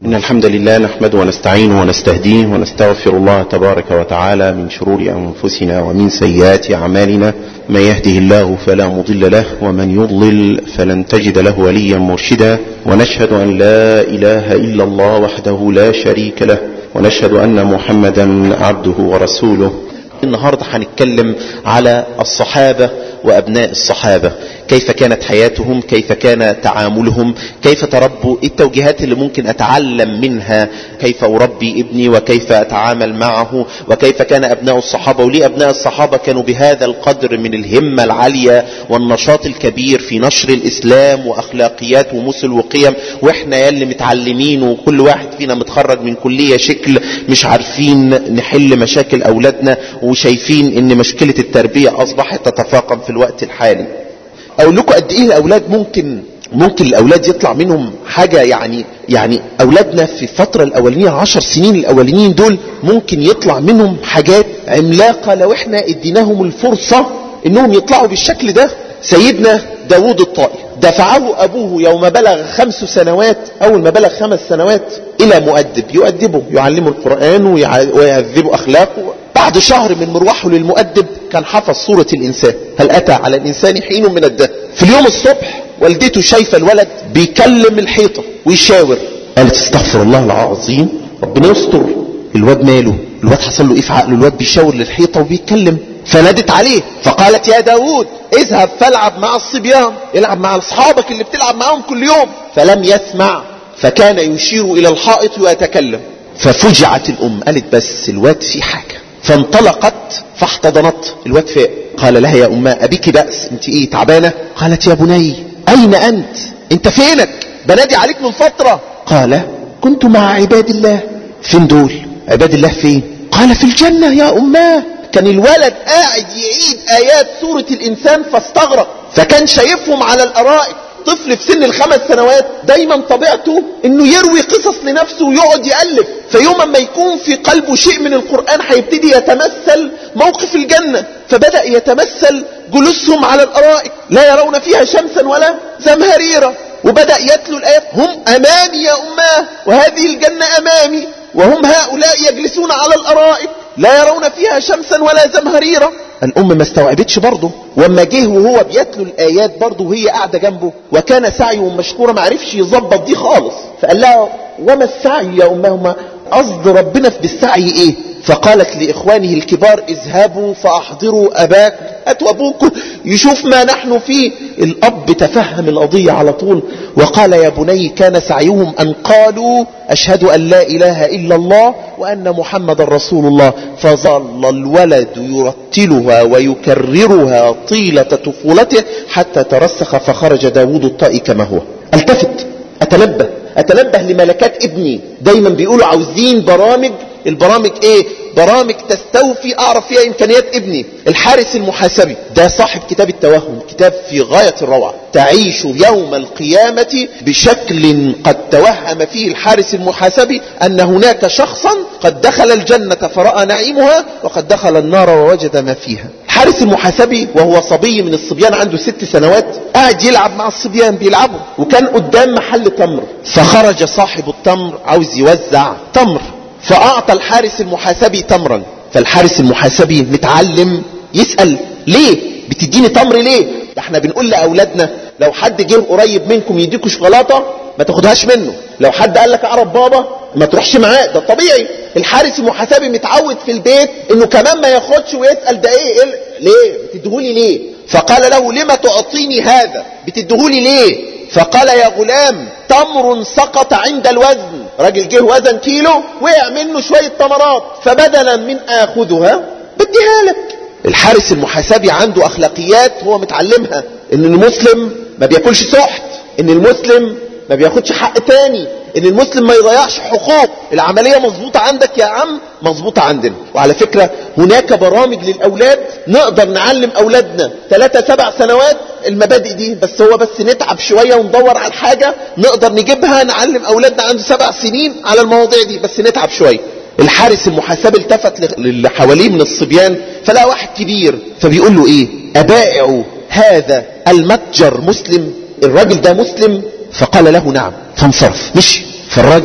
إن الحمد لله نحمده ونستعينه ونستهديه ونستغفر الله تبارك وتعالى من شرور أنفسنا ومن سيئات أعمالنا من يهده الله فلا مضل له ومن يضلل فلن تجد له وليا مرشدا ونشهد أن لا إله إلا الله وحده لا شريك له ونشهد أن محمدا عبده ورسوله النهاردة هنتكلم على الصحابة وأبناء الصحابة كيف كانت حياتهم كيف كان تعاملهم كيف تربوا التوجيهات اللي ممكن أتعلم منها كيف أربي ابني وكيف أتعامل معه وكيف كان أبناء الصحابة وليه أبناء الصحابة كانوا بهذا القدر من الهمة العالية والنشاط الكبير في نشر الإسلام وأخلاقيات ومثل وقيم وإحنا يلي متعلمين وكل واحد فينا متخرج من كلية شكل مش عارفين نحل مشاكل أولادنا وشايفين ان مشكلة التربية أصبحت تتفاقم في الوقت الحالي اقول لكم قد ايه الاولاد ممكن ممكن الاولاد يطلع منهم حاجة يعني يعني اولادنا في الفترة الاولانية عشر سنين الاولانيين دول ممكن يطلع منهم حاجات عملاقة لو احنا اديناهم الفرصة انهم يطلعوا بالشكل ده سيدنا داود الطائي دفعه ابوه يوم بلغ خمس سنوات اول ما بلغ خمس سنوات الى مؤدب يؤدبه يعلمه القرآن ويهذبه اخلاقه بعد شهر من مروحه للمؤدب كان حفظ سورة الإنسان هل أتى على الإنسان حين من الدهر في اليوم الصبح والدته شايفة الولد بيكلم الحيطة ويشاور قالت استغفر الله العظيم ربنا يستر الواد ماله الواد حصل له ايه في عقله الواد بيشاور للحيطة وبيتكلم فنادت عليه فقالت يا داود اذهب فالعب مع الصبيان العب مع اصحابك اللي بتلعب معاهم كل يوم فلم يسمع فكان يشير الى الحائط ويتكلم ففجعت الام قالت بس الواد في حاجة فانطلقت فاحتضنت الواد فاق قال لها يا أماه أبيك بأس انت ايه تعبانة قالت يا بني أين أنت انت فينك بنادي عليك من فترة قال كنت مع عباد الله فين دول عباد الله فين قال في الجنة يا أماه كان الولد قاعد يعيد آيات سورة الإنسان فاستغرق فكان شايفهم على الأرائك طفل في سن الخمس سنوات دايما طبيعته انه يروي قصص لنفسه ويقعد يألف فيوم ما يكون في قلبه شيء من القرآن هيبتدي يتمثل موقف الجنة فبدأ يتمثل جلوسهم على الأرائك لا يرون فيها شمسا ولا زمهريرا وبدأ يتلو الآيات هم أمامي يا أماه وهذه الجنة أمامي وهم هؤلاء يجلسون على الأرائك لا يرون فيها شمسا ولا زمهريرا الأم ما استوعبتش برضه وما جه وهو بيتلو الآيات برضه وهي قاعدة جنبه وكان سعيه مشكورة ما عرفش يظبط دي خالص فقال لها وما السعي يا أمهما قصد ربنا في بالسعي إيه فقالت لإخوانه الكبار اذهبوا فأحضروا أباك هاتوا أبوكم يشوف ما نحن فيه الأب تفهم القضية على طول وقال يا بني كان سعيهم أن قالوا أشهد أن لا إله إلا الله وأن محمد رسول الله فظل الولد يرتلها ويكررها طيلة طفولته حتى ترسخ فخرج داود الطائي كما هو التفت أتنبه أتنبه لملكات ابني دايما بيقولوا عاوزين برامج البرامج ايه برامج تستوفي اعرف فيها امكانيات ابني الحارس المحاسبي ده صاحب كتاب التوهم كتاب في غاية الروعة تعيش يوم القيامة بشكل قد توهم فيه الحارس المحاسبي ان هناك شخصا قد دخل الجنة فرأى نعيمها وقد دخل النار ووجد ما فيها الحارس المحاسبي وهو صبي من الصبيان عنده ست سنوات قاعد يلعب مع الصبيان بيلعبوا وكان قدام محل تمر فخرج صاحب التمر عاوز يوزع تمر فأعطى الحارس المحاسبي تمرا فالحارس المحاسبي متعلم يسأل ليه بتديني تمر ليه ده احنا بنقول لأولادنا لو حد جه قريب منكم يديكوا شوكولاتة ما تاخدهاش منه لو حد قال لك اعرف بابا ما تروحش معاه ده طبيعي الحارس المحاسبي متعود في البيت انه كمان ما ياخدش ويسأل ده ايه, إيه ليه بتديهولي ليه فقال له لما تعطيني هذا بتديهولي ليه فقال يا غلام تمر سقط عند الوزن راجل جه وزن كيلو وقع منه شوية تمرات فبدلا من اخذها بديها لك الحارس المحاسبي عنده اخلاقيات هو متعلمها ان المسلم ما بياكلش سحت ان المسلم ما بياخدش حق تاني ان المسلم ما يضيعش حقوق العملية مظبوطة عندك يا عم مظبوطة عندنا وعلى فكرة هناك برامج للاولاد نقدر نعلم اولادنا ثلاثة سبع سنوات المبادئ دي بس هو بس نتعب شوية وندور على الحاجة نقدر نجيبها نعلم اولادنا عنده سبع سنين على المواضيع دي بس نتعب شوية الحارس المحاسب التفت للي حواليه من الصبيان فلا واحد كبير فبيقول له ايه ابائع هذا المتجر مسلم الراجل ده مسلم فقال له نعم فانصرف مشي فالراجل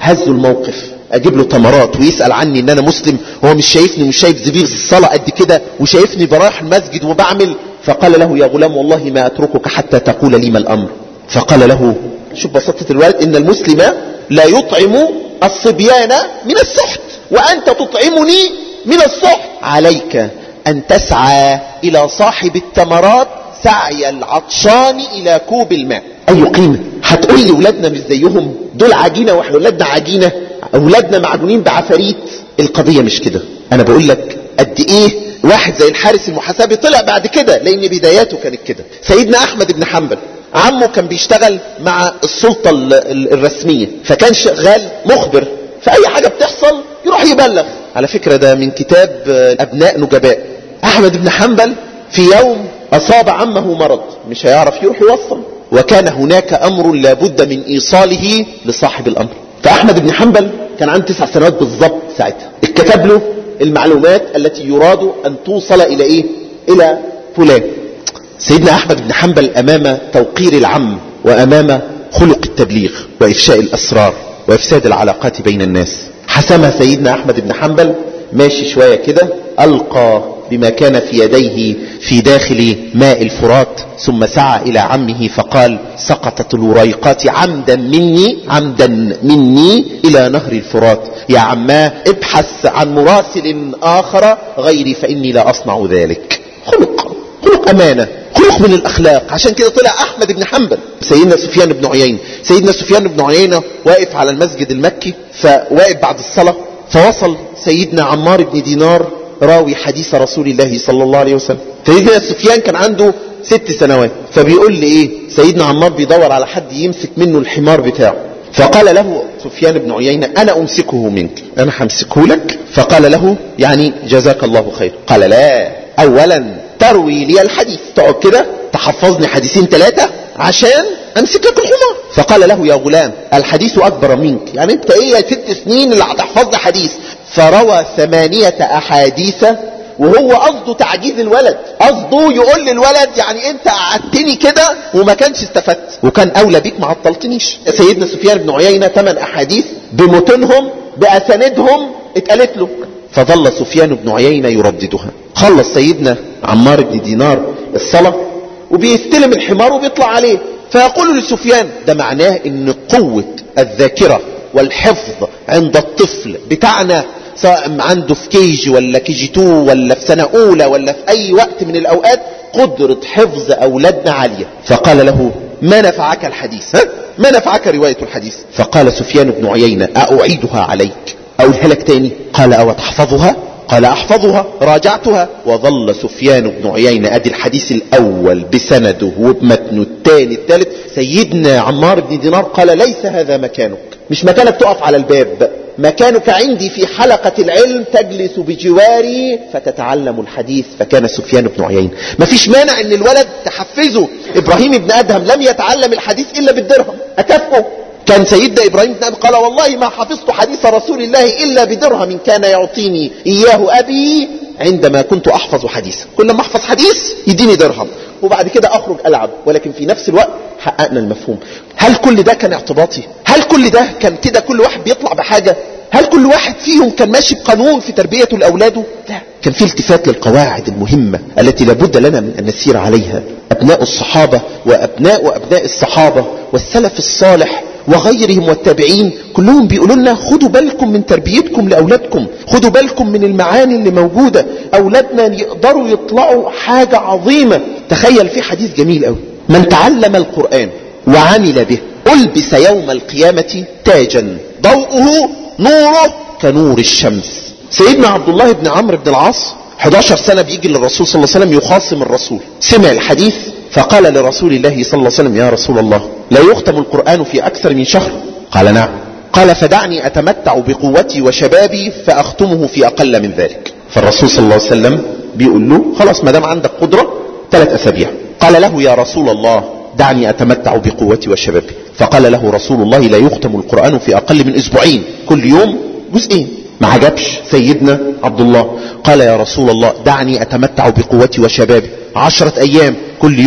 هزوا الموقف اجيب له تمرات ويسأل عني ان انا مسلم هو مش شايفني مش شايف زبير الصلاة قد كده وشايفني برايح المسجد وبعمل فقال له يا غلام والله ما اتركك حتى تقول لي ما الامر فقال له شوف بساطة الوالد ان المسلم لا يطعم الصبيان من السحت وانت تطعمني من السحت عليك ان تسعى الى صاحب التمرات سعي العطشان الى كوب الماء اي قيمة هتقول لي ولادنا مش زيهم دول عجينة واحنا ولادنا عجينة اولادنا معجونين بعفاريت القضية مش كده انا بقول لك قد ايه واحد زي الحارس المحاسبي طلع بعد كده لان بداياته كانت كده سيدنا احمد بن حنبل عمه كان بيشتغل مع السلطة الرسمية فكان شغال مخبر فاي حاجة بتحصل يروح يبلغ على فكرة ده من كتاب ابناء نجباء احمد بن حنبل في يوم اصاب عمه مرض مش هيعرف يروح يوصل وكان هناك امر لابد من ايصاله لصاحب الامر فاحمد بن حنبل كان عنده تسع سنوات بالضبط ساعتها اتكتب له المعلومات التي يراد ان توصل الى ايه الى فلان سيدنا احمد بن حنبل امام توقير العم وامام خلق التبليغ وافشاء الاسرار وافساد العلاقات بين الناس حسمها سيدنا احمد بن حنبل ماشي شوية كده القى بما كان في يديه في داخل ماء الفرات ثم سعى الى عمه فقال سقطت الوريقات عمدا مني عمدا مني الى نهر الفرات يا عماه ابحث عن مراسل اخر غيري فاني لا اصنع ذلك خلق خلق امانة خلق من الاخلاق عشان كده طلع احمد بن حنبل سيدنا سفيان بن عيينة سيدنا سفيان بن عيينة واقف على المسجد المكي فواقف بعد الصلاة فوصل سيدنا عمار بن دينار راوي حديث رسول الله صلى الله عليه وسلم سيدنا سفيان كان عنده ست سنوات فبيقول لي ايه سيدنا عمار بيدور على حد يمسك منه الحمار بتاعه فقال له سفيان بن عيينة انا امسكه منك انا همسكه لك فقال له يعني جزاك الله خير قال لا اولا تروي لي الحديث تقعد كده تحفظني حديثين ثلاثة عشان امسك لك الحمار فقال له يا غلام الحديث اكبر منك يعني انت ايه يا ست سنين اللي هتحفظ لي حديث فروى ثمانية احاديث وهو قصده تعجيز الولد قصده يقول للولد يعني انت قعدتني كده وما كانش استفدت وكان اولى بيك ما عطلتنيش سيدنا سفيان بن عيينة ثمان احاديث بمتونهم باساندهم اتقالت له فظل سفيان بن عيينة يرددها خلص سيدنا عمار بن دينار الصلاة وبيستلم الحمار وبيطلع عليه فيقول لسفيان ده معناه ان قوة الذاكرة والحفظ عند الطفل بتاعنا سواء عنده في كيجي ولا كيجي تو ولا في سنة اولى ولا في اي وقت من الاوقات قدرة حفظ اولادنا عالية فقال له ما نفعك الحديث ها؟ ما نفعك رواية الحديث فقال سفيان بن عيينة أعيدها عليك أقولها لك تاني قال أو تحفظها قال أحفظها راجعتها وظل سفيان بن عيينة أدي الحديث الأول بسنده وبمتنه الثاني الثالث سيدنا عمار بن دينار قال ليس هذا مكانك مش مكانك تقف على الباب مكانك عندي في حلقة العلم تجلس بجواري فتتعلم الحديث فكان سفيان بن عيينة ما فيش مانع ان الولد تحفزه ابراهيم بن ادهم لم يتعلم الحديث الا بالدرهم اكافئه كان سيدنا ابراهيم بن ادهم قال والله ما حفظت حديث رسول الله الا بدرهم كان يعطيني اياه ابي عندما كنت احفظ حديثا كل ما احفظ حديث يديني درهم وبعد كده اخرج العب ولكن في نفس الوقت حققنا المفهوم هل كل ده كان اعتباطي هل كل ده كان كده كل واحد بيطلع بحاجة هل كل واحد فيهم كان ماشي بقانون في تربيته لأولاده لا كان في التفات للقواعد المهمة التي لابد لنا من أن نسير عليها أبناء الصحابة وأبناء وأبناء الصحابة والسلف الصالح وغيرهم والتابعين كلهم بيقولوا لنا خدوا بالكم من تربيتكم لأولادكم خدوا بالكم من المعاني اللي موجودة أولادنا يقدروا يطلعوا حاجة عظيمة تخيل في حديث جميل قوي من تعلم القرآن وعمل به ألبس يوم القيامة تاجا ضوءه نوره كنور الشمس سيدنا عبد الله بن عمرو بن العاص 11 سنة بيجي للرسول صلى الله عليه وسلم يخاصم الرسول سمع الحديث فقال لرسول الله صلى الله عليه وسلم يا رسول الله لا يختم القرآن في أكثر من شهر قال نعم قال فدعني أتمتع بقوتي وشبابي فأختمه في أقل من ذلك فالرسول صلى الله عليه وسلم بيقول له خلاص ما دام عندك قدرة ثلاث أسابيع قال له يا رسول الله دعني أتمتع بقوتي وشبابي فقال له رسول الله لا يختم القرآن في أقل من أسبوعين كل يوم جزئين ما عجبش سيدنا عبد الله قال يا رسول الله دعني أتمتع بقوتي وشبابي عشرة أيام كل يوم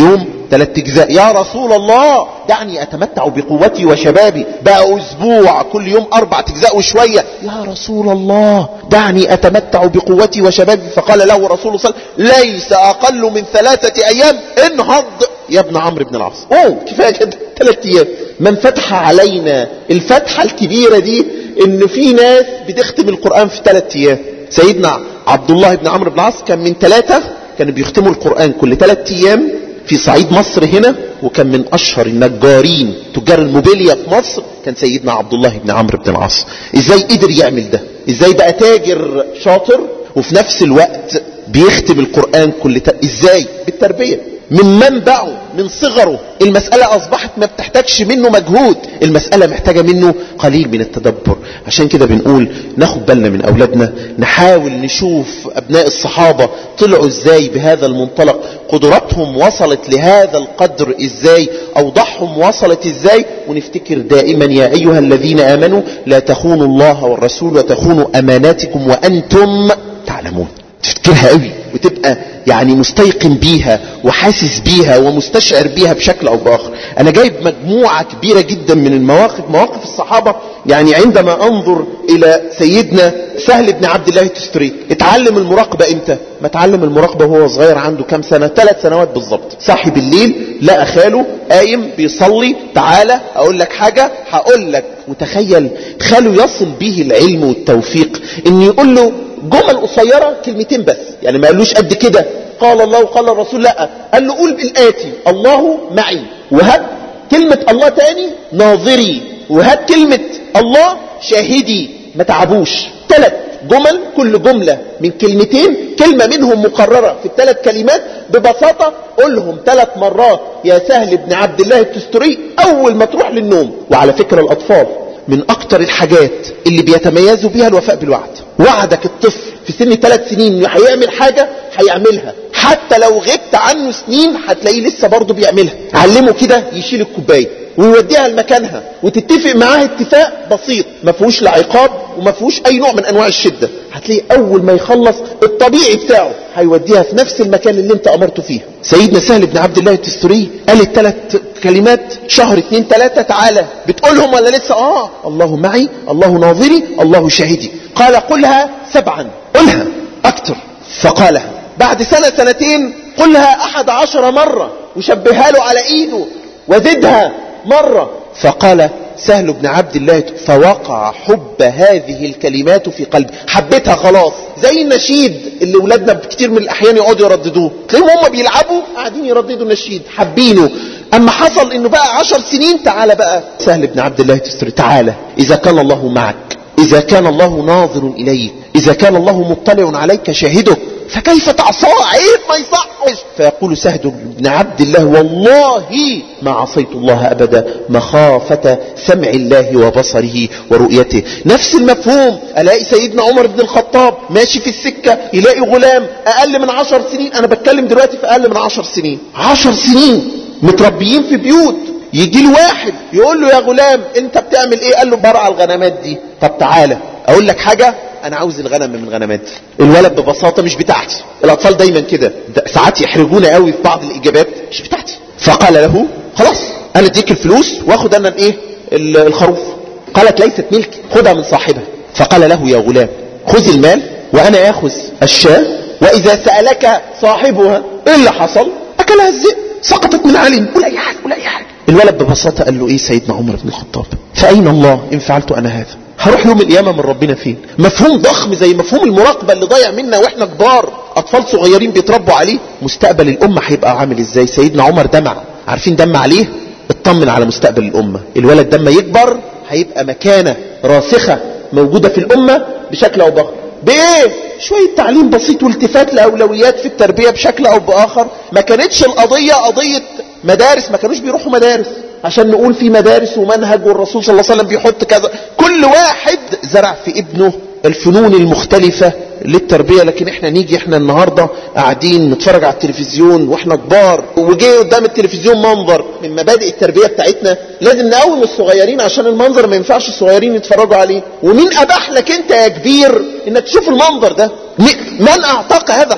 ثلاث اجزاء يا رسول الله دعني اتمتع بقوتي وشبابي بقى اسبوع كل يوم اربع اجزاء وشوية يا رسول الله دعني اتمتع بقوتي وشبابي فقال له رسول الله ليس اقل من ثلاثة ايام انهض يا ابن عمرو بن العاص اوه كفاية كده ثلاث ايام من فتح علينا الفتحة الكبيرة دي ان في ناس بتختم القرآن في ثلاث ايام سيدنا عبد الله بن عمرو بن العاص كان من ثلاثة كانوا بيختموا القرآن كل ثلاث ايام في صعيد مصر هنا وكان من اشهر النجارين تجار الموبيليا في مصر كان سيدنا عبد الله بن عمرو بن العاص ازاي قدر يعمل ده ازاي بقى تاجر شاطر وفي نفس الوقت بيختم القرآن كل ت... ازاي بالتربية من منبعه من صغره المسألة أصبحت ما بتحتاجش منه مجهود المسألة محتاجة منه قليل من التدبر عشان كده بنقول ناخد بالنا من أولادنا نحاول نشوف أبناء الصحابة طلعوا إزاي بهذا المنطلق قدراتهم وصلت لهذا القدر إزاي أوضحهم وصلت إزاي ونفتكر دائما يا أيها الذين آمنوا لا تخونوا الله والرسول وتخونوا أماناتكم وأنتم تعلمون تفتكرها قوي وتبقى يعني مستيقن بيها وحاسس بيها ومستشعر بيها بشكل او باخر انا جايب مجموعة كبيرة جدا من المواقف مواقف الصحابة يعني عندما انظر الى سيدنا سهل بن عبد الله التستري اتعلم المراقبة امتى ما اتعلم المراقبة وهو صغير عنده كام سنة ثلاث سنوات بالظبط صاحي بالليل لقى خاله قايم بيصلي تعالى اقول لك حاجة هقول لك وتخيل خاله يصل به العلم والتوفيق ان يقول له جمل قصيرة كلمتين بس يعني ما قالوش قد كده قال الله وقال الرسول لا قال له قول بالآتي الله معي وهات كلمة الله تاني ناظري وهات كلمة الله شاهدي ما تعبوش ثلاث جمل كل جملة من كلمتين كلمة منهم مقررة في الثلاث كلمات ببساطة قولهم ثلاث مرات يا سهل بن عبد الله التستري أول ما تروح للنوم وعلى فكرة الأطفال من أكتر الحاجات اللي بيتميزوا بيها الوفاء بالوعد وعدك الطفل في سن ثلاث سنين انه هيعمل حاجة هيعملها حتى لو غبت عنه سنين هتلاقيه لسه برضه بيعملها علمه كده يشيل الكوبايه ويوديها لمكانها وتتفق معاه اتفاق بسيط ما فيهوش لا عقاب وما فيهوش اي نوع من انواع الشده هتلاقي اول ما يخلص الطبيعي بتاعه هيوديها في نفس المكان اللي انت امرته فيه سيدنا سهل بن عبد الله التستري قال الثلاث كلمات شهر اتنين ثلاثة تعالى بتقولهم ولا لسه اه الله معي الله ناظري الله شاهدي قال قلها سبعا قلها اكتر فقالها بعد سنة سنتين قلها احد عشر مرة وشبهها له على ايده وزدها مرة فقال سهل بن عبد الله فوقع حب هذه الكلمات في قلبي حبيتها خلاص زي النشيد اللي ولادنا كتير من الاحيان يقعدوا يرددوه تلاقيهم هم بيلعبوا قاعدين يرددوا النشيد حابينه اما حصل انه بقى عشر سنين تعالى بقى سهل بن عبد الله تستري تعالى اذا كان الله معك اذا كان الله ناظر اليك اذا كان الله مطلع عليك شاهدك فكيف تعصاه عيب ما يصحش فيقول سهد بن عبد الله والله ما عصيت الله أبدا مخافة سمع الله وبصره ورؤيته نفس المفهوم ألاقي سيدنا عمر بن الخطاب ماشي في السكة يلاقي غلام أقل من عشر سنين أنا بتكلم دلوقتي في أقل من عشر سنين عشر سنين متربيين في بيوت يجي له واحد يقول له يا غلام انت بتعمل ايه قال له برع الغنمات دي طب تعالى اقول لك حاجة انا عاوز الغنم من غنماتي الولد ببساطة مش بتاعتي الاطفال دايما كده ساعات يحرجونا قوي في بعض الاجابات مش بتاعتي فقال له خلاص انا اديك الفلوس واخد انا الايه الخروف قالت ليست ملكي خدها من صاحبها فقال له يا غلام خذ المال وانا اخذ الشاة واذا سألك صاحبها ايه اللي حصل اكلها الذئب سقطت من علم قول اي حاجة قول اي حاجة الولد ببساطة قال له ايه سيدنا عمر بن الخطاب فاين الله ان فعلت انا هذا هروح يوم القيامة من ربنا فين مفهوم ضخم زي مفهوم المراقبة اللي ضايع منا واحنا كبار اطفال صغيرين بيتربوا عليه مستقبل الامة هيبقى عامل ازاي سيدنا عمر دمع عارفين دمع عليه اطمن على مستقبل الامة الولد لما يكبر هيبقى مكانة راسخة موجودة في الامة بشكل او باخر بايه شوية تعليم بسيط والتفات لاولويات في التربية بشكل او باخر ما كانتش القضية قضية مدارس ما كانوش بيروحوا مدارس عشان نقول في مدارس ومنهج والرسول صلى الله عليه وسلم بيحط كذا كل واحد زرع في ابنه الفنون المختلفة للتربية لكن احنا نيجي احنا النهاردة قاعدين نتفرج على التلفزيون واحنا كبار وجي قدام التلفزيون منظر من مبادئ التربية بتاعتنا لازم نقوم الصغيرين عشان المنظر ما ينفعش الصغيرين يتفرجوا عليه ومين اباح لك انت يا كبير انك تشوف المنظر ده من اعطاك هذا الحق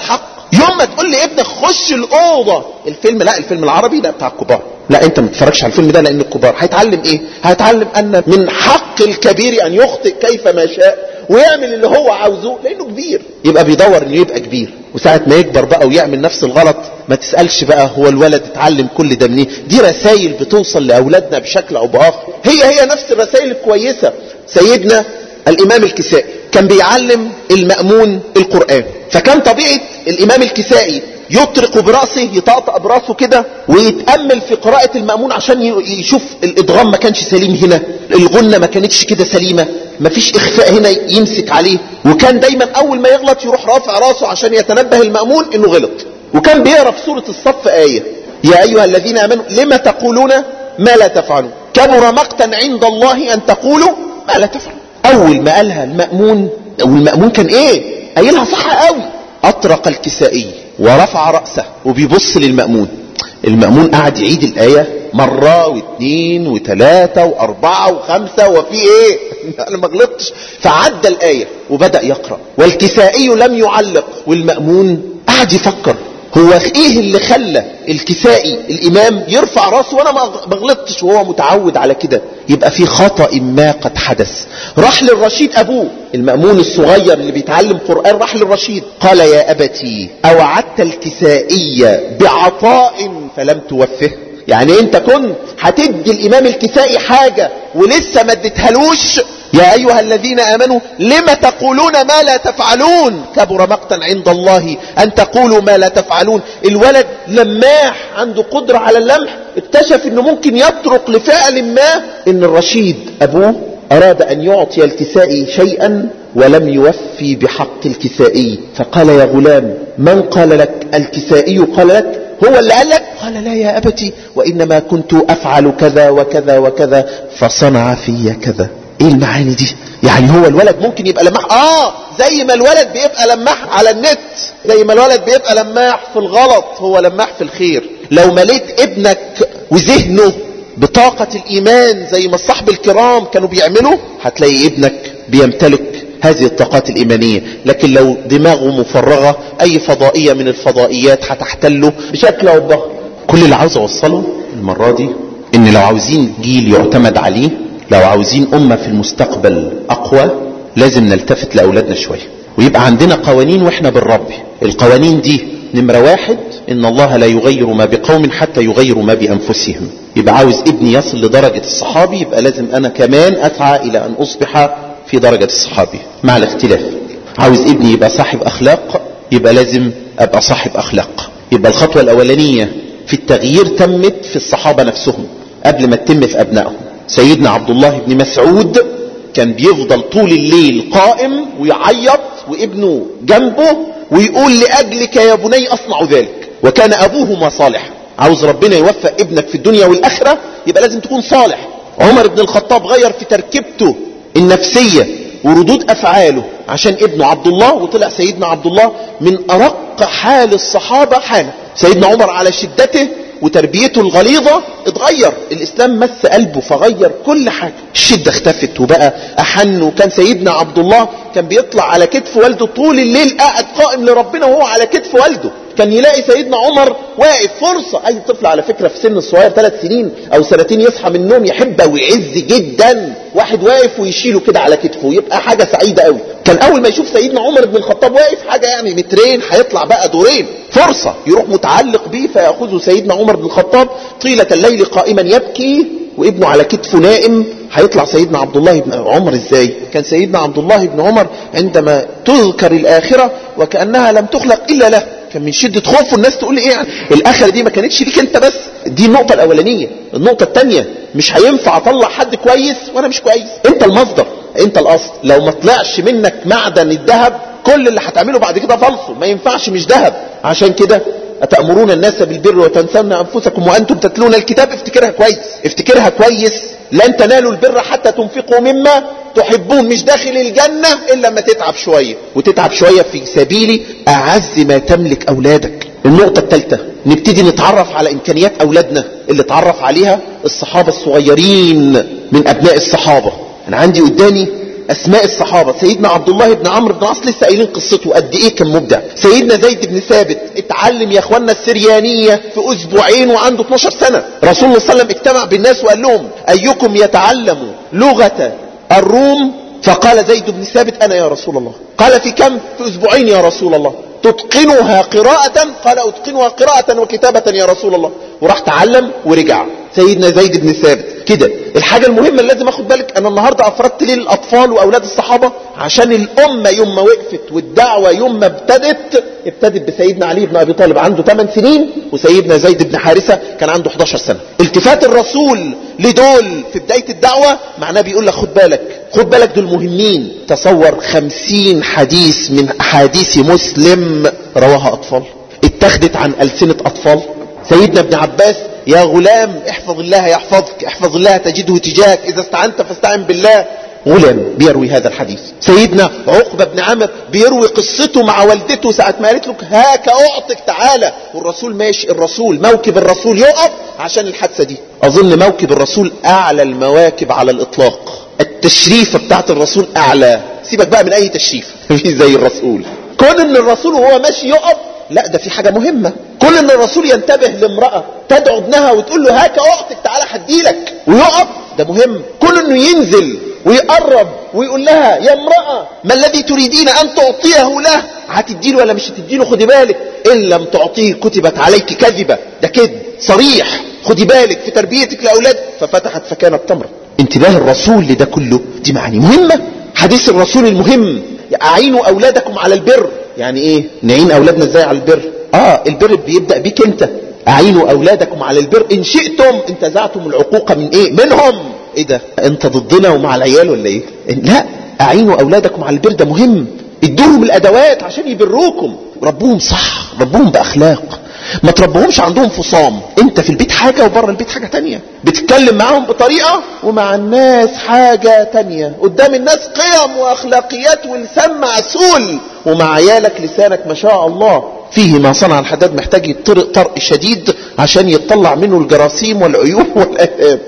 يوم ما تقول لابنك خش الاوضه الفيلم لا الفيلم العربي ده بتاع الكبار لا انت ما تتفرجش على الفيلم ده لان الكبار هيتعلم ايه هيتعلم ان من حق الكبير ان يخطئ كيف ما شاء ويعمل اللي هو عاوزه لانه كبير يبقى بيدور انه يبقى كبير وساعة ما يكبر بقى ويعمل نفس الغلط ما تسألش بقى هو الولد اتعلم كل ده منين دي رسائل بتوصل لأولادنا بشكل أو بآخر هي هي نفس الرسائل الكويسة سيدنا الإمام الكسائي كان بيعلم المأمون القرآن فكان طبيعة الإمام الكسائي يطرق برأسه يطأطأ برأسه كده ويتأمل في قراءة المأمون عشان يشوف الإدغام ما كانش سليم هنا الغنة ما كانتش كده سليمة ما فيش إخفاء هنا يمسك عليه وكان دايما أول ما يغلط يروح رافع راسه عشان يتنبه المأمون إنه غلط وكان بيقرأ في سورة الصف آية يا أيها الذين آمنوا لما تقولون ما لا تفعلون كبر مقتا عند الله أن تقولوا ما لا تفعلون أول ما قالها المأمون والمأمون كان إيه قايلها صح قوي أطرق الكسائي ورفع رأسه وبيبص للمأمون المأمون قعد يعيد الآية مرة واثنين وثلاثة وأربعة وخمسة وفي إيه أنا ما غلطتش فعدى الآية وبدأ يقرأ والكسائي لم يعلق والمأمون قعد يفكر هو ايه اللي خلى الكسائي الامام يرفع راسه وانا ما غلطتش وهو متعود على كده يبقى في خطأ ما قد حدث راح للرشيد ابوه المأمون الصغير اللي بيتعلم قرآن راح للرشيد قال يا ابتي اوعدت الكسائي بعطاء فلم توفه يعني انت كنت هتدي الامام الكسائي حاجة ولسه ما اديتهالوش يا ايها الذين امنوا لم تقولون ما لا تفعلون كبر مقتا عند الله ان تقولوا ما لا تفعلون الولد لماح عنده قدرة على اللمح اكتشف انه ممكن يطرق لفعل ما ان الرشيد ابوه اراد ان يعطي الكسائي شيئا ولم يوفي بحق الكسائي فقال يا غلام من قال لك الكسائي قال لك هو اللي قال لك قال لا يا أبتي وإنما كنت أفعل كذا وكذا وكذا فصنع في كذا ايه المعاني دي يعني هو الولد ممكن يبقى لماح اه زي ما الولد بيبقى لماح على النت زي ما الولد بيبقى لماح في الغلط هو لماح في الخير لو مليت ابنك وذهنه بطاقة الإيمان زي ما الصحب الكرام كانوا بيعملوا هتلاقي ابنك بيمتلك هذه الطاقات الإيمانية لكن لو دماغه مفرغة أي فضائية من الفضائيات هتحتله بشكل أو بآخر كل اللي عاوز أوصله المرة دي إن لو عاوزين جيل يعتمد عليه لو عاوزين أمة في المستقبل أقوى لازم نلتفت لأولادنا شوية ويبقى عندنا قوانين وإحنا بالرب القوانين دي نمرة واحد إن الله لا يغير ما بقوم حتى يغيروا ما بأنفسهم يبقى عاوز ابني يصل لدرجة الصحابي يبقى لازم أنا كمان أسعى إلى أن أصبح في درجة الصحابي مع الاختلاف عاوز ابني يبقى صاحب أخلاق يبقى لازم أبقى صاحب أخلاق يبقى الخطوة الأولانية في التغيير تمت في الصحابة نفسهم قبل ما تتم في أبنائهم سيدنا عبد الله بن مسعود كان بيفضل طول الليل قائم ويعيط وابنه جنبه ويقول لأجلك يا بني أصنع ذلك وكان أبوهما صالح عاوز ربنا يوفق ابنك في الدنيا والآخرة يبقى لازم تكون صالح عمر بن الخطاب غير في تركيبته النفسية وردود أفعاله عشان ابنه عبد الله وطلع سيدنا عبد الله من أرق حال الصحابة حالا سيدنا عمر على شدته وتربيته الغليظة اتغير الإسلام مس قلبه فغير كل حاجة الشدة اختفت وبقى أحن وكان سيدنا عبد الله كان بيطلع على كتف والده طول الليل قاعد قائم لربنا وهو على كتف والده كان يلاقي سيدنا عمر واقف فرصة أي طفل على فكرة في سن الصغير ثلاث سنين أو سنتين يصحى من النوم يحبه ويعز جدا واحد واقف ويشيله كده على كتفه يبقى حاجة سعيدة قوي كان أول ما يشوف سيدنا عمر بن الخطاب واقف حاجة يعني مترين هيطلع بقى دورين فرصة يروح متعلق بيه فيأخذه سيدنا عمر بن الخطاب طيلة الليل قائما يبكي وابنه على كتفه نائم هيطلع سيدنا عبد الله بن عمر ازاي كان سيدنا عبد الله بن عمر عندما تذكر الآخرة وكأنها لم تخلق إلا له كان من شدة خوفه الناس تقول لي ايه يعني الآخرة دي ما كانتش ليك انت بس دي النقطة الأولانية النقطة الثانية مش هينفع اطلع حد كويس وانا مش كويس انت المصدر انت الاصل لو ما طلعش منك معدن الذهب كل اللي هتعمله بعد كده فلسه ما ينفعش مش ذهب عشان كده أتأمرون الناس بالبر وتنسون أنفسكم وأنتم تتلون الكتاب افتكرها كويس افتكرها كويس لن تنالوا البر حتى تنفقوا مما تحبون مش داخل الجنة إلا لما تتعب شوية وتتعب شوية في سبيل أعز ما تملك أولادك النقطة الثالثة نبتدي نتعرف على إمكانيات أولادنا اللي اتعرف عليها الصحابة الصغيرين من أبناء الصحابة أنا عندي قدامي اسماء الصحابة سيدنا عبد الله بن عمرو بن العاص لسه قايلين قصته قد ايه كان مبدع سيدنا زيد بن ثابت اتعلم يا اخوانا السريانية في اسبوعين وعنده 12 سنة رسول الله صلى الله عليه وسلم اجتمع بالناس وقال لهم ايكم يتعلم لغة الروم فقال زيد بن ثابت انا يا رسول الله قال في كم في اسبوعين يا رسول الله تتقنها قراءة قال اتقنها قراءة وكتابة يا رسول الله وراح تعلم ورجع سيدنا زيد بن ثابت كده الحاجة المهمة اللي لازم اخد بالك انا النهاردة افردت ليه الاطفال واولاد الصحابة عشان الامة يوم ما وقفت والدعوة يوم ما ابتدت ابتدت بسيدنا علي بن ابي طالب عنده 8 سنين وسيدنا زيد بن حارثة كان عنده 11 سنة التفات الرسول لدول في بداية الدعوة معناه بيقول لك خد بالك خد بالك دول مهمين تصور خمسين حديث من احاديث مسلم رواها اطفال اتخذت عن ألسنة اطفال سيدنا ابن عباس يا غلام احفظ الله يحفظك احفظ الله تجده تجاهك اذا استعنت فاستعن بالله غلام بيروي هذا الحديث سيدنا عقبة بن عامر بيروي قصته مع والدته ساعة ما قالت له هاك اعطك تعالى والرسول ماشي الرسول موكب الرسول يقف عشان الحادثة دي اظن موكب الرسول اعلى المواكب على الاطلاق التشريفة بتاعت الرسول اعلى سيبك بقى من اي تشريف مفيش زي الرسول كون ان الرسول وهو ماشي يقف لا ده في حاجة مهمة كل ان الرسول ينتبه لامرأة تدعو ابنها وتقول له هاك اعطك تعالى حديلك ويقف ده مهم كل انه ينزل ويقرب ويقول لها يا امرأة ما الذي تريدين ان تعطيه له هتديله ولا مش هتديله خدي بالك ان لم تعطيه كتبت عليك كذبة ده كده صريح خدي بالك في تربيتك لاولاد ففتحت فكانت تمرة انتباه الرسول لده كله دي معاني مهمة حديث الرسول المهم اعينوا اولادكم على البر يعني ايه نعين اولادنا ازاي على البر اه البر بيبدأ بيك انت اعينوا اولادكم على البر ان شئتم انتزعتم العقوق من ايه منهم ايه ده انت ضدنا ومع العيال ولا ايه لا اعينوا اولادكم على البر ده مهم ادوهم الادوات عشان يبروكم ربوهم صح ربوهم باخلاق ما تربوهمش عندهم فصام انت في البيت حاجة وبره البيت حاجة تانية بتتكلم معاهم بطريقة ومع الناس حاجة تانية قدام الناس قيم واخلاقيات ولسان معسول ومع عيالك لسانك ما شاء الله فيه ما صنع الحداد محتاج يطرق طرق شديد عشان يطلع منه الجراثيم والعيوب والآهاب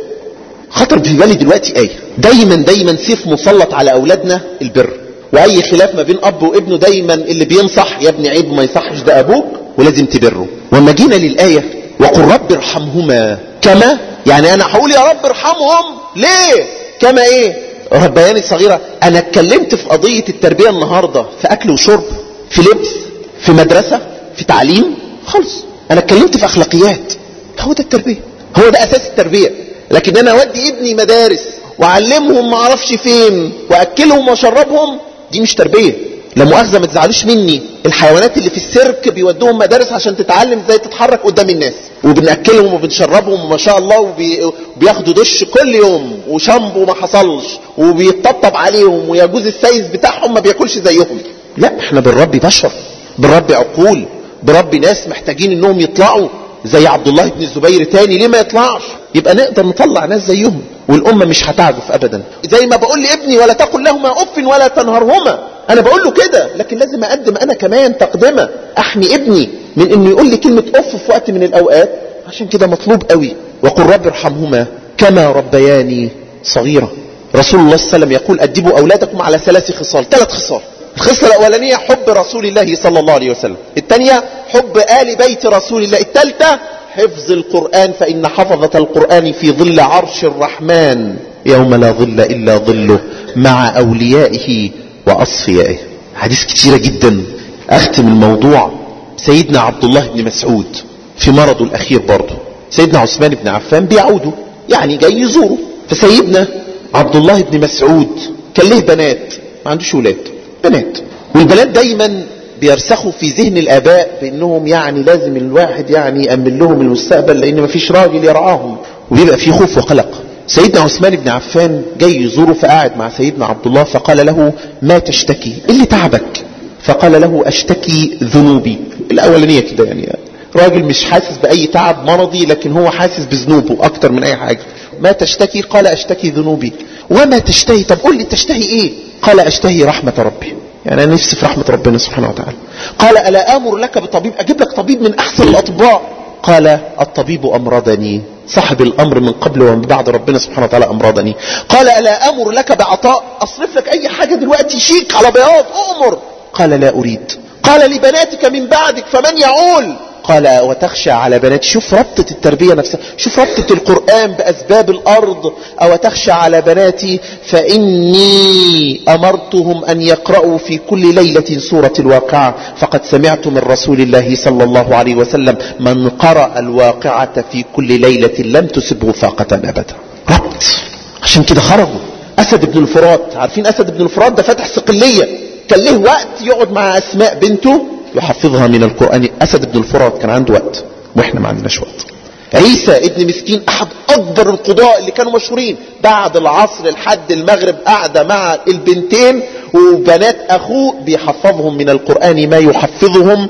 خطر في بالي دلوقتي ايه دايما دايما سيف مسلط على اولادنا البر واي خلاف ما بين اب وابنه دايما اللي بينصح يا ابني عيب ما يصحش ده ابوك ولازم تبره وما جينا للآية وقل رب ارحمهما كما يعني انا هقول يا رب ارحمهم ليه كما ايه ربياني صغيرة انا اتكلمت في قضية التربية النهاردة في اكل وشرب في لبس في مدرسة في تعليم خلص انا اتكلمت في اخلاقيات هو ده التربية هو ده اساس التربية لكن انا اودي ابني مدارس واعلمهم ما اعرفش فين واكلهم واشربهم دي مش تربية لا مؤاخذة ما تزعلوش مني الحيوانات اللي في السيرك بيودوهم مدارس عشان تتعلم ازاي تتحرك قدام الناس وبنأكلهم وبنشربهم وما شاء الله وبياخدوا دش كل يوم وشامبو ما حصلش وبيطبطب عليهم ويجوز السايز بتاعهم ما بياكلش زيهم لا احنا بنربي بشر بنربي عقول بربي ناس محتاجين انهم يطلعوا زي عبد الله بن الزبير تاني ليه ما يطلعش يبقى نقدر نطلع ناس زيهم والأمة مش هتعجف أبدا زي ما بقول لابني ولا تقل لهما أف ولا تنهرهما أنا بقول له كده لكن لازم أقدم أنا كمان تقدمة أحمي ابني من إنه يقول لي كلمة أف في وقت من الأوقات عشان كده مطلوب قوي وقل رب ارحمهما كما ربياني صغيرة رسول الله صلى الله عليه وسلم يقول أدبوا أولادكم على ثلاث خصال ثلاث خصال الخصلة الأولانية حب رسول الله صلى الله عليه وسلم الثانية حب آل بيت رسول الله الثالثة حفظ القرآن فإن حفظة القرآن في ظل عرش الرحمن يوم لا ظل إلا ظله مع أوليائه وأصفيائه حديث كتيرة جدا أختم الموضوع سيدنا عبد الله بن مسعود في مرضه الأخير برضه سيدنا عثمان بن عفان بيعوده يعني جاي يزوره فسيدنا عبد الله بن مسعود كان له بنات ما عندوش ولاد بنات والبنات دايما بيرسخوا في ذهن الاباء بانهم يعني لازم الواحد يعني يامن لهم المستقبل لان مفيش راجل يرعاهم وبيبقى في خوف وقلق سيدنا عثمان بن عفان جاي يزوره فقعد مع سيدنا عبد الله فقال له ما تشتكي إيه اللي تعبك فقال له اشتكي ذنوبي الاولانيه كده يعني راجل مش حاسس باي تعب مرضي لكن هو حاسس بذنوبه اكتر من اي حاجه ما تشتكي قال اشتكي ذنوبي وما تشتهي طب قول لي تشتهي ايه قال اشتهي رحمه ربي يعني انا نفسي في رحمة ربنا سبحانه وتعالى قال ألا آمر لك بطبيب أجيب لك طبيب من أحسن الأطباء قال الطبيب أمرضني صاحب الأمر من قبل ومن بعد ربنا سبحانه وتعالى أمرضني قال ألا أمر لك بعطاء أصرف لك أي حاجة دلوقتي شيك على بياض أمر قال لا أريد قال لبناتك من بعدك فمن يعول قال وتخشى على بنات شوف ربطة التربية نفسها شوف ربطة القرآن بأسباب الأرض أو تخشى على بناتي فإني أمرتهم أن يقرأوا في كل ليلة سورة الواقعة فقد سمعت من رسول الله صلى الله عليه وسلم من قرأ الواقعة في كل ليلة لم تسبه فاقة أبدا ربط عشان كده خرجوا أسد بن الفرات عارفين أسد بن الفرات ده فتح صقلية كان له وقت يقعد مع أسماء بنته يحفظها من القرآن أسد بن الفرات كان عنده وقت وإحنا ما عندناش وقت عيسى ابن مسكين أحد أكبر القضاء اللي كانوا مشهورين بعد العصر لحد المغرب قاعدة مع البنتين وبنات أخوه بيحفظهم من القرآن ما يحفظهم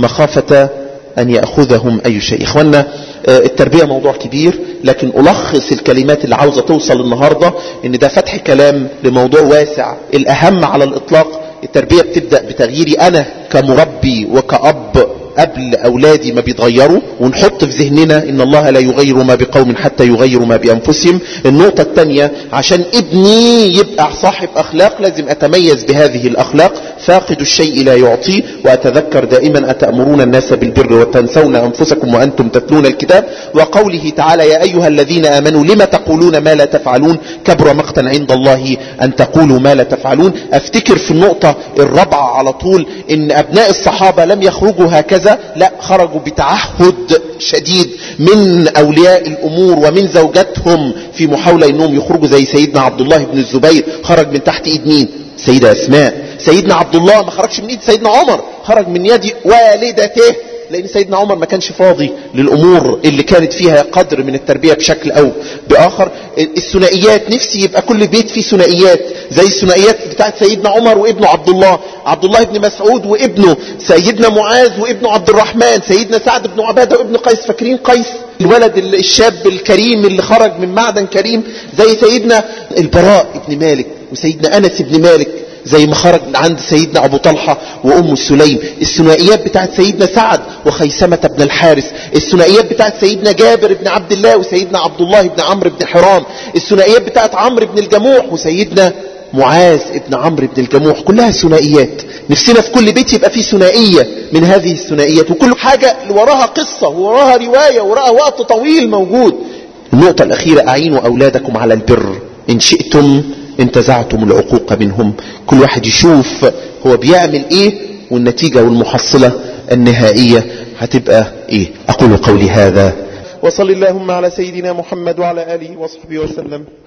مخافة أن يأخذهم أي شيء إخوانا التربية موضوع كبير لكن ألخص الكلمات اللي عاوزة توصل النهاردة إن ده فتح كلام لموضوع واسع الأهم على الإطلاق التربية بتبدأ بتغييري أنا كمربي وكأب قبل أولادي ما بيتغيروا ونحط في ذهننا إن الله لا يغير ما بقوم حتى يغيروا ما بأنفسهم النقطة الثانية عشان ابني يبقى صاحب أخلاق لازم أتميز بهذه الأخلاق فاقد الشيء لا يعطيه وأتذكر دائما أتأمرون الناس بالبر وتنسون أنفسكم وأنتم تتلون الكتاب وقوله تعالى يا أيها الذين آمنوا لما تقولون ما لا تفعلون كبر مقتا عند الله أن تقولوا ما لا تفعلون أفتكر في النقطة الرابعة على طول إن أبناء الصحابة لم يخرجوا هكذا لا خرجوا بتعهد شديد من أولياء الأمور ومن زوجاتهم في محاولة أنهم يخرجوا زي سيدنا عبد الله بن الزبير خرج من تحت إيد مين سيدة أسماء سيدنا عبد الله ما خرجش من إيد سيدنا عمر خرج من يد والدته لأن سيدنا عمر ما كانش فاضي للأمور اللي كانت فيها قدر من التربية بشكل أو بآخر الثنائيات نفسي يبقى كل بيت فيه ثنائيات زي الثنائيات بتاعت سيدنا عمر وابنه عبد الله عبد الله بن مسعود وابنه سيدنا معاذ وابنه عبد الرحمن سيدنا سعد بن عبادة وابن قيس فاكرين قيس الولد الشاب الكريم اللي خرج من معدن كريم زي سيدنا البراء بن مالك وسيدنا أنس بن مالك زي ما خرج عند سيدنا أبو طلحة وأم سليم الثنائيات بتاعت سيدنا سعد وخيسمة بن الحارث الثنائيات بتاعت سيدنا جابر بن عبد الله وسيدنا عبد الله بن عمرو بن حرام الثنائيات بتاعت عمرو بن الجموح وسيدنا معاذ ابن عمرو بن الجموح كلها ثنائيات نفسنا في كل بيت يبقى فيه ثنائية من هذه الثنائيات وكل حاجة وراها قصة وراها رواية وراها وقت طويل موجود النقطة الأخيرة أعينوا أولادكم على البر إن شئتم انتزعتم العقوق منهم كل واحد يشوف هو بيعمل ايه والنتيجة والمحصلة النهائية هتبقى ايه اقول قولي هذا وصل اللهم على سيدنا محمد وعلى آله وصحبه وسلم